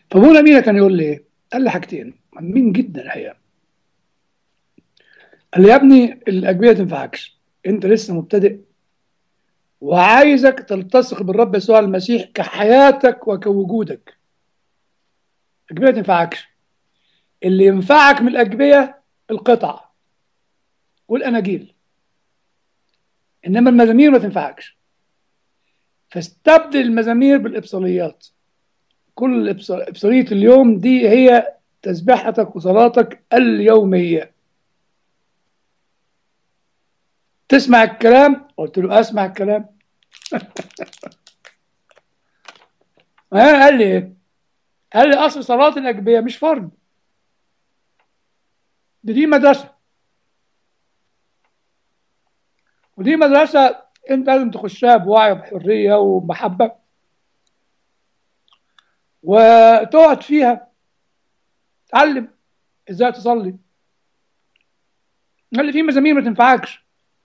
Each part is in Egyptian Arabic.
فابونا مينا كان يقول لي ايه؟ قال لي حاجتين مهمين جدا الحقيقه قال لي يا ابني الاجبيه ما تنفعكش انت لسه مبتدئ وعايزك تلتصق بالرب يسوع المسيح كحياتك وكوجودك الاجبيه ما تنفعكش اللي ينفعك من الاجبيه القطع والاناجيل انما المزامير ما تنفعكش فاستبدل المزامير بالابصاليات كل ابصاليه اليوم دي هي تسبيحتك وصلاتك اليوميه تسمع الكلام قلت له اسمع الكلام قال لي ايه قال لي اصل صلاه الاجبيه مش فرض دي, دي مدرسه ودي مدرسه انت لازم تخشها بوعي وبحريه ومحبه وتقعد فيها تعلم ازاي تصلي قال لي في مزامير ما تنفعكش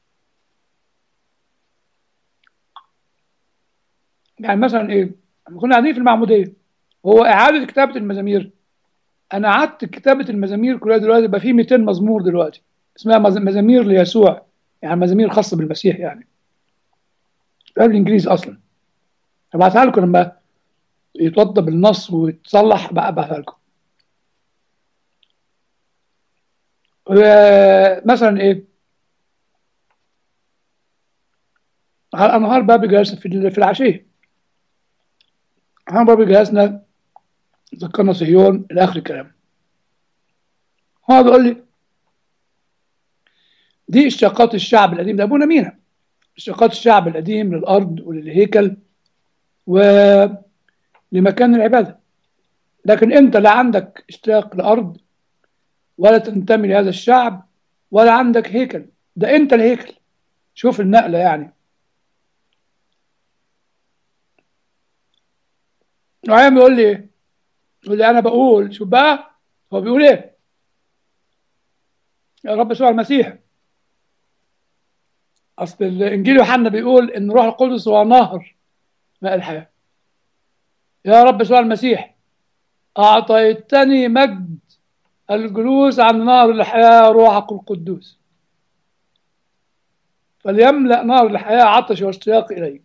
يعني مثلا ايه كنا قاعدين في المعموديه هو اعاده كتابه المزامير انا قعدت كتابه المزامير كلها دلوقتي بقى في 200 مزمور دلوقتي اسمها مزامير ليسوع يعني مزامير خاصه بالمسيح يعني بالانجليزي اصلا هبعتها لكم لما يتوضى بالنص ويتصلح بقى ابعتها لكم مثلا ايه على الانهار بابي جلسنا في في العشيه على بابي جلسنا ذكرنا صهيون الى اخر الكلام هو بيقول لي دي اشتقاقات الشعب القديم ده ابونا مينا اشتقاقات الشعب القديم للارض وللهيكل ولمكان العباده لكن انت لا عندك اشتياق لارض ولا تنتمي لهذا الشعب ولا عندك هيكل ده انت الهيكل شوف النقله يعني نعيم بيقول لي ايه؟ يقول لي انا بقول شوف بقى هو بيقول ايه؟ يا رب يسوع المسيح اصل الانجيل يوحنا بيقول ان روح القدس هو نهر ماء الحياه يا رب يسوع المسيح اعطيتني مجد الجلوس عن نار الحياه روحك القدوس فليملا نار الحياه عطش واشتياق اليك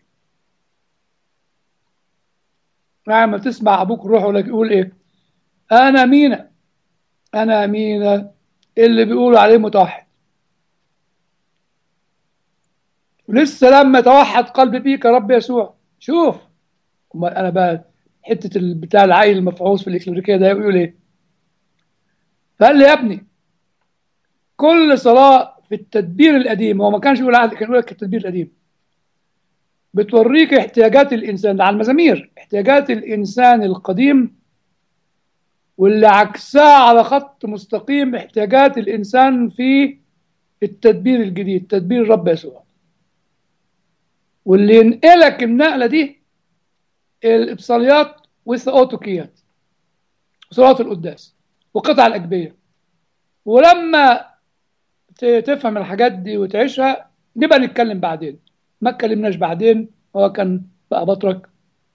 لما تسمع ابوك الروح يقول لك يقول ايه انا مينا انا مينا اللي بيقولوا عليه متوحد ولسه لما توحد قلبي بيك يا رب يسوع شوف امال انا بقى حته بتاع العيل المفعوص في الاكليريكيه ده يقول ايه فقال لي يا ابني كل صلاه في التدبير القديم هو ما كانش يقول عهد كان يقول لك التدبير القديم بتوريك احتياجات الانسان على المزامير احتياجات الانسان القديم واللي عكسها على خط مستقيم احتياجات الانسان في التدبير الجديد تدبير الرب يسوع واللي ينقلك النقله دي الابصاليات والثؤوتوكيات صلاه القداس وقطع الاجبيه ولما تفهم الحاجات دي وتعيشها نبقى نتكلم بعدين ما اتكلمناش بعدين هو كان بقى بطرك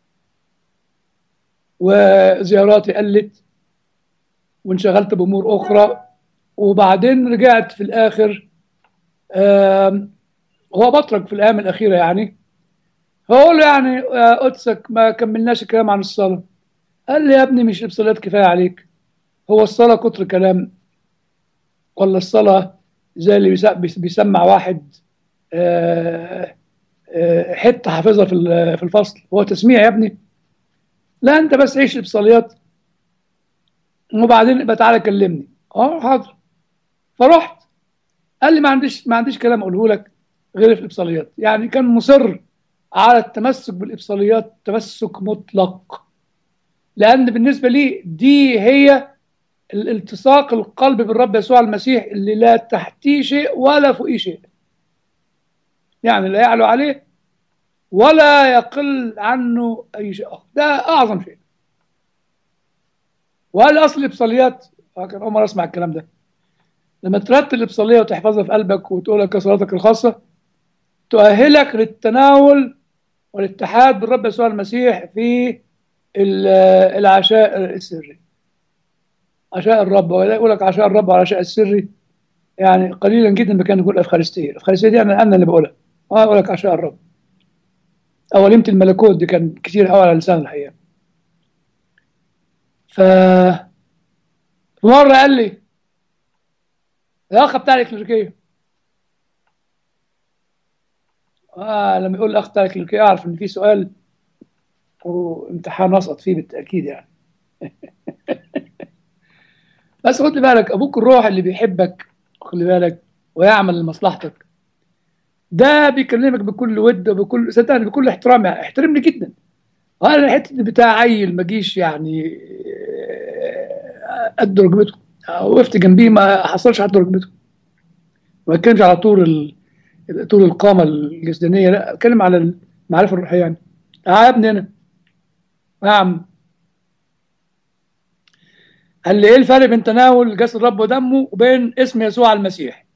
وزياراتي قلت وانشغلت بامور اخرى وبعدين رجعت في الاخر هو بطرك في الايام الاخيره يعني هقول يعني قدسك ما كملناش الكلام عن الصلاه قال لي يا ابني مش الصلاه كفايه عليك هو الصلاه كتر كلام ولا الصلاه زي اللي بيسمع واحد آه حته حافظها في في الفصل هو تسميع يا ابني لا انت بس عيش الابصاليات وبعدين يبقى تعالى كلمني اه حاضر فرحت قال لي ما عنديش ما عنديش كلام اقوله لك غير في الابصاليات يعني كان مصر على التمسك بالابصاليات تمسك مطلق لان بالنسبه لي دي هي الالتصاق القلب بالرب يسوع المسيح اللي لا تحتيه شيء ولا فوقيه شيء يعني لا يعلو عليه ولا يقل عنه اي شيء اخر ده اعظم شيء وهل اصل الابصاليات كان اول مره اسمع الكلام ده لما ترتب الابصاليه وتحفظها في قلبك وتقولها كصلاتك الخاصه تؤهلك للتناول والاتحاد بالرب يسوع المسيح في العشاء السري عشاء الرب يقول لك عشاء الرب والعشاء السري يعني قليلا جدا ما كان يقول الافخارستيه الافخارستيه دي انا انا اللي بقولها اه يقول لك عشاء الرب او وليمه الملكوت دي كان كتير قوي على لسان الحقيقه ف مره قال لي الاخ بتاع الكليريكيه آه لما يقول الاخ بتاع الكليريكيه اعرف ان في سؤال وامتحان اسقط فيه بالتاكيد يعني بس خد بالك ابوك الروح اللي بيحبك خلي بالك ويعمل لمصلحتك ده بيكلمك بكل ود وبكل صدقني بكل احترام يعني احترمني جدا انا الحته بتاع عيل ما جيش يعني قد ركبته وقفت جنبيه ما حصلش حتى ركبته ما اتكلمش على طول ال... طول القامه الجسدانيه لا اتكلم على المعرفه الروحيه يعني اه يا ابني انا نعم قال لي ايه الفرق بين تناول جسد الرب ودمه وبين اسم يسوع المسيح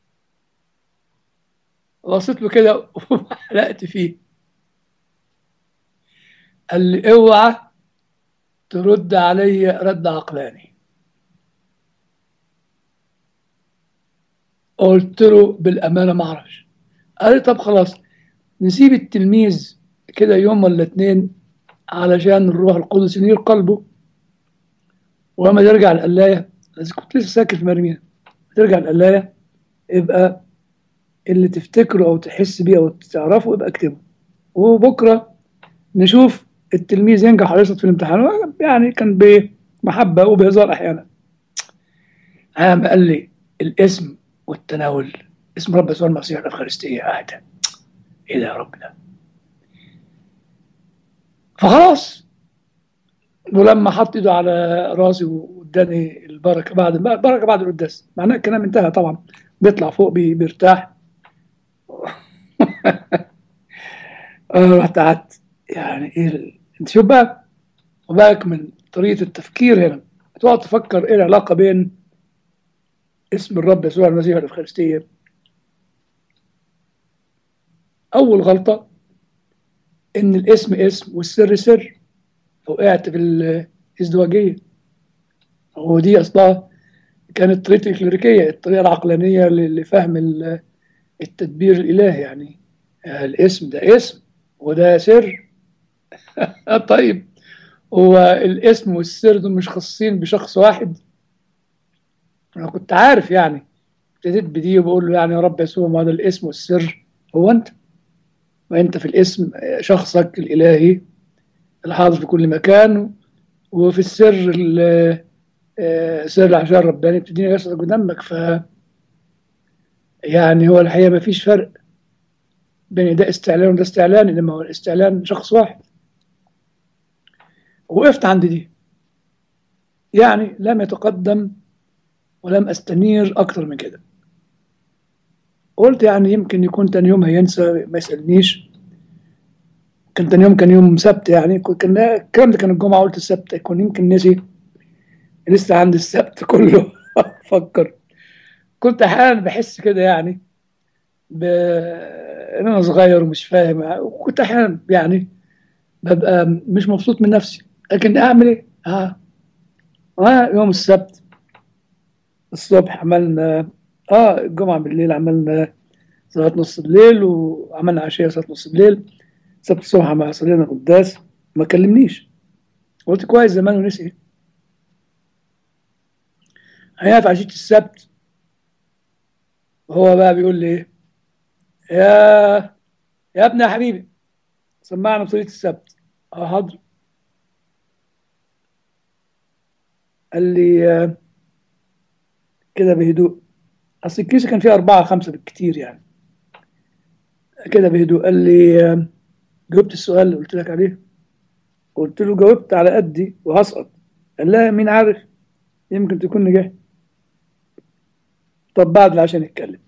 بصيت له كده وحلقت فيه قال لي اوعى ترد علي رد عقلاني قلت له بالامانه ما اعرفش قال لي طب خلاص نسيب التلميذ كده يوم ولا اتنين علشان الروح القدس ينير قلبه ولما ترجع القلايه كنت لسه ساكت في مرمينا ترجع القلايه يبقى اللي تفتكره او تحس بيه او تعرفه يبقى اكتبه وبكره نشوف التلميذ ينجح ولا يسقط في الامتحان يعني كان بمحبه وبهزار احيانا قام قال لي الاسم والتناول اسم رب يسوع المسيح الافخارستيه قاعده ايه ده يا رب ده فخلاص ولما حط ايده على راسي واداني البركه بعد البركه بعد القداس معناه الكلام انتهى طبعا بيطلع فوق بي بيرتاح انا رحت قعدت يعني ايه ال... انت شوف بقى وبالك من طريقه التفكير هنا تقعد تفكر ايه العلاقه بين اسم الرب يسوع المسيح والافخارستيه اول غلطه ان الاسم اسم والسر سر وقعت في الازدواجيه ودي اصلها كانت طريقه الكليريكيه الطريقه العقلانيه لفهم التدبير الالهي يعني الاسم ده اسم وده سر طيب هو الاسم والسر دول مش خاصين بشخص واحد انا كنت عارف يعني ابتديت بدي وبقول له يعني يا رب يسوع ما ده الاسم والسر هو انت وانت في الاسم شخصك الالهي الحاضر في كل مكان وفي السر سر العشاء الرباني بتديني جسدك ودمك ف يعني هو الحقيقه ما فيش فرق بين ده استعلان وده استعلان انما هو الاستعلان شخص واحد وقفت عند دي يعني لم يتقدم ولم استنير اكتر من كده قلت يعني يمكن يكون تاني يوم هينسى ما يسالنيش كان تاني يوم كان يوم سبت يعني كان الكلام ده كان الجمعه قلت السبت يكون يمكن نسي لسه عندي السبت كله افكر كنت احيانا بحس كده يعني ب... ان انا صغير ومش فاهم وكنت احيانا يعني ببقى مش مبسوط من نفسي لكن اعمل ايه؟ اه, آه يوم السبت الصبح عملنا اه الجمعه بالليل عملنا صلاه نص الليل وعملنا عشيه صلاه نص الليل السبت الصبح مع صلينا قداس ما كلمنيش قلت كويس زمان ونسي هيقف عشيه السبت هو بقى بيقول لي ايه يا يا ابني يا حبيبي سمعنا بصلاه السبت اه حاضر قال لي آه كده بهدوء اصل الكيسه كان فيها اربعه خمسه بالكتير يعني كده بهدوء قال لي آه جاوبت السؤال اللي قلت لك عليه قلت له جاوبت على قدي وهسقط قال لا مين عارف يمكن تكون نجحت طب بعد العشاء نتكلم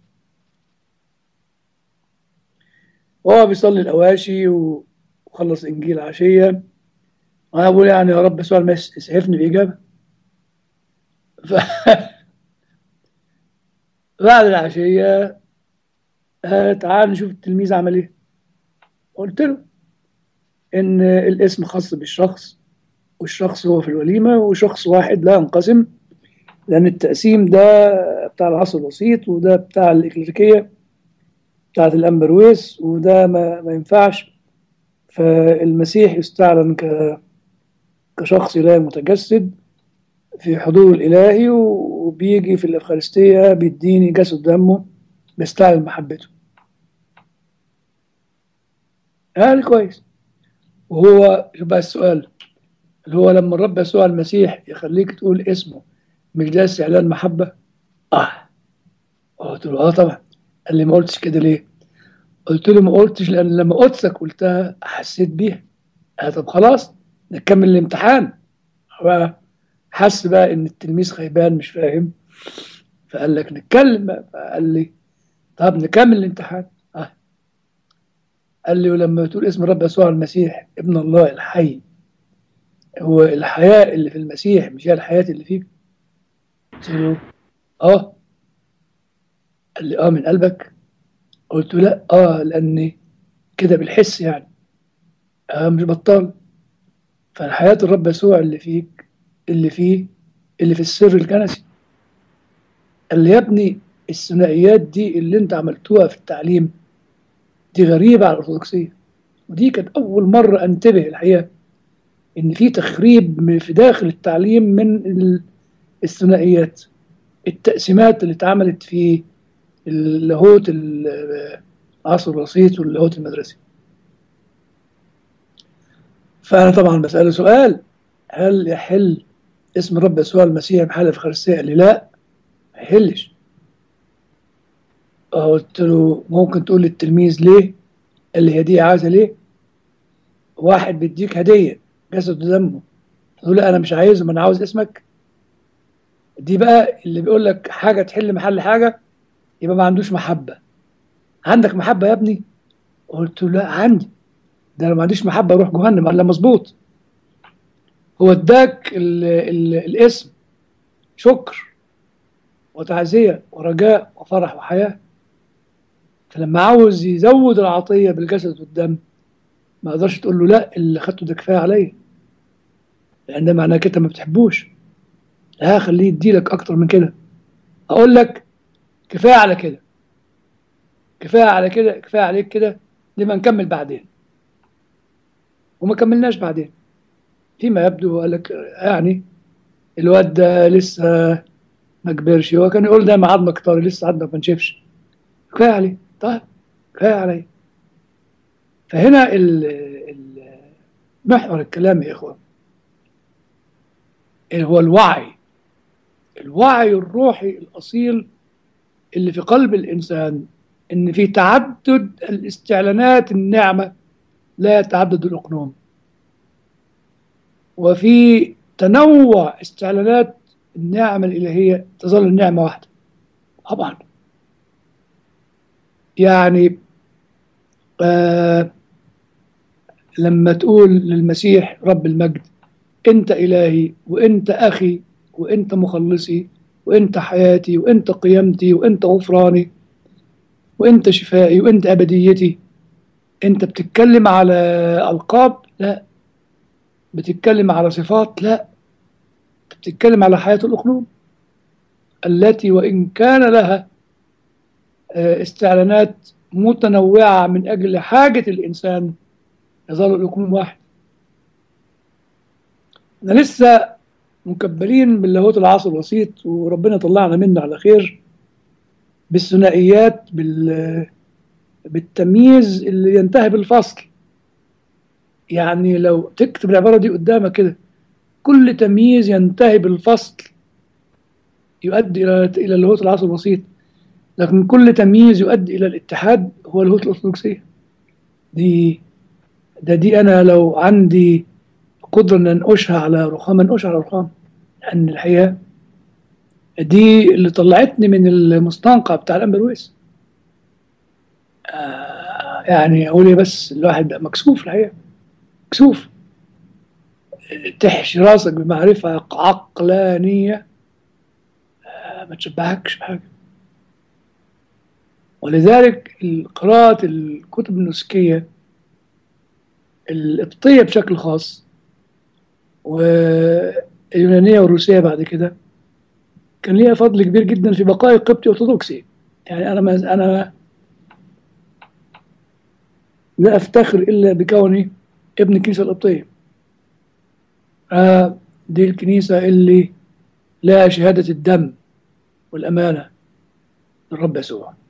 وهو بيصلي الأواشي وخلص إنجيل عشية وأنا بقول يعني يا رب سؤال ما يسعفني بإجابة ف... بعد العشية آه تعال نشوف التلميذ عمل إيه قلت له إن الاسم خاص بالشخص والشخص هو في الوليمة وشخص واحد لا ينقسم لأن التقسيم ده بتاع العصر الوسيط وده بتاع الإكليريكية بتاعت الأمبرويس وده ما, ما ينفعش فالمسيح يستعلن ك كشخص إله متجسد في حضور الإلهي وبيجي في الأفخارستية بيديني جسد دمه بيستعلن محبته هذا كويس وهو شوف بقى السؤال اللي هو لما الرب يسوع المسيح يخليك تقول اسمه مش ده استعلان محبة؟ اه قلت له اه طبعا قال لي ما قلتش كده ليه؟ قلت له ما قلتش لان لما قلتك قلتها حسيت بيها آه طب خلاص نكمل الامتحان هو حس بقى ان التلميذ خيبان مش فاهم فقال لك نتكلم بقى فقال لي طب نكمل الامتحان اه قال لي ولما تقول اسم الرب يسوع المسيح ابن الله الحي هو الحياة اللي في المسيح مش هي الحياة اللي فيك قلت له اه قال لي اه من قلبك قلت له لا اه لاني كده بالحس يعني اه مش بطال فالحياة الرب يسوع اللي فيك اللي فيه اللي في السر الكنسي قال لي يا ابني الثنائيات دي اللي انت عملتوها في التعليم دي غريبة على الأرثوذكسية ودي كانت أول مرة أنتبه الحقيقة إن في تخريب في داخل التعليم من الثنائيات التقسيمات اللي اتعملت في اللاهوت العصر الوسيط واللاهوت المدرسي فأنا طبعا بسأله سؤال هل يحل اسم الرب يسوع المسيح محل الفخارستية قال لي لا ما يحلش قلت له ممكن تقول للتلميذ ليه قال لي هدية عايزة ليه واحد بيديك هدية جسد ودمه تقول له انا مش عايزه ما انا عاوز اسمك دي بقى اللي بيقول لك حاجة تحل محل حاجة يبقى ما عندوش محبة عندك محبة يا ابني قلت له لا عندي ده لو ما عنديش محبة اروح جهنم قال لا مظبوط هو اداك ال ال الاسم شكر وتعزية ورجاء وفرح وحياة فلما عاوز يزود العطية بالجسد والدم ما اقدرش تقول له لا اللي خدته ده كفاية عليا لأن ده معناه كده ما بتحبوش لا خليه يديلك أكتر من كده أقول لك كفاية على كده كفاية على كده كفاية عليك كده لما نكمل بعدين وما كملناش بعدين فيما يبدو قال لك يعني الواد ده لسه ما كبرش هو كان يقول دايما عظمك طاري لسه عظمك ما نشفش كفايه عليه طيب كفايه عليه فهنا ال ال محور الكلام يا اخوان هو الوعي الوعي الروحي الاصيل اللي في قلب الانسان ان في تعدد الاستعلانات النعمه لا يتعدد الاقنوم وفي تنوع استعلانات النعمة الإلهية تظل النعمة واحدة طبعا يعني آه لما تقول للمسيح رب المجد أنت إلهي وأنت أخي وأنت مخلصي وأنت حياتي وأنت قيامتي وأنت غفراني وأنت شفائي وأنت أبديتي أنت بتتكلم على ألقاب لا بتتكلم على صفات لا بتتكلم على حياة الأقلوم التي وإن كان لها استعلانات متنوعة من أجل حاجة الإنسان يظل الأقلوم واحد احنا لسه مكبلين باللاهوت العصر الوسيط وربنا طلعنا منه على خير بالثنائيات بال بالتمييز اللي ينتهي بالفصل يعني لو تكتب العبارة دي قدامك كده كل تمييز ينتهي بالفصل يؤدي إلى إلى اللاهوت العصر الوسيط لكن كل تمييز يؤدي إلى الاتحاد هو اللاهوت الأرثوذكسية دي ده دي أنا لو عندي قدرة أن أنقشها على رخام أنقشها على رخام لأن الحقيقة دي اللي طلعتني من المستنقع بتاع الأمبرويس آه يعني أقول إيه بس الواحد بقى مكسوف الحقيقة مكسوف تحشي راسك بمعرفة عقلانية آه ما تشبهكش بحاجة ولذلك قراءة الكتب النسكية القبطية بشكل خاص واليونانية والروسية بعد كده كان ليها فضل كبير جدا في بقاء القبطي أرثوذكسي يعني أنا ما أنا لا أفتخر إلا بكوني ابن الكنيسة القبطية آه دي الكنيسة اللي لها شهادة الدم والأمانة للرب يسوع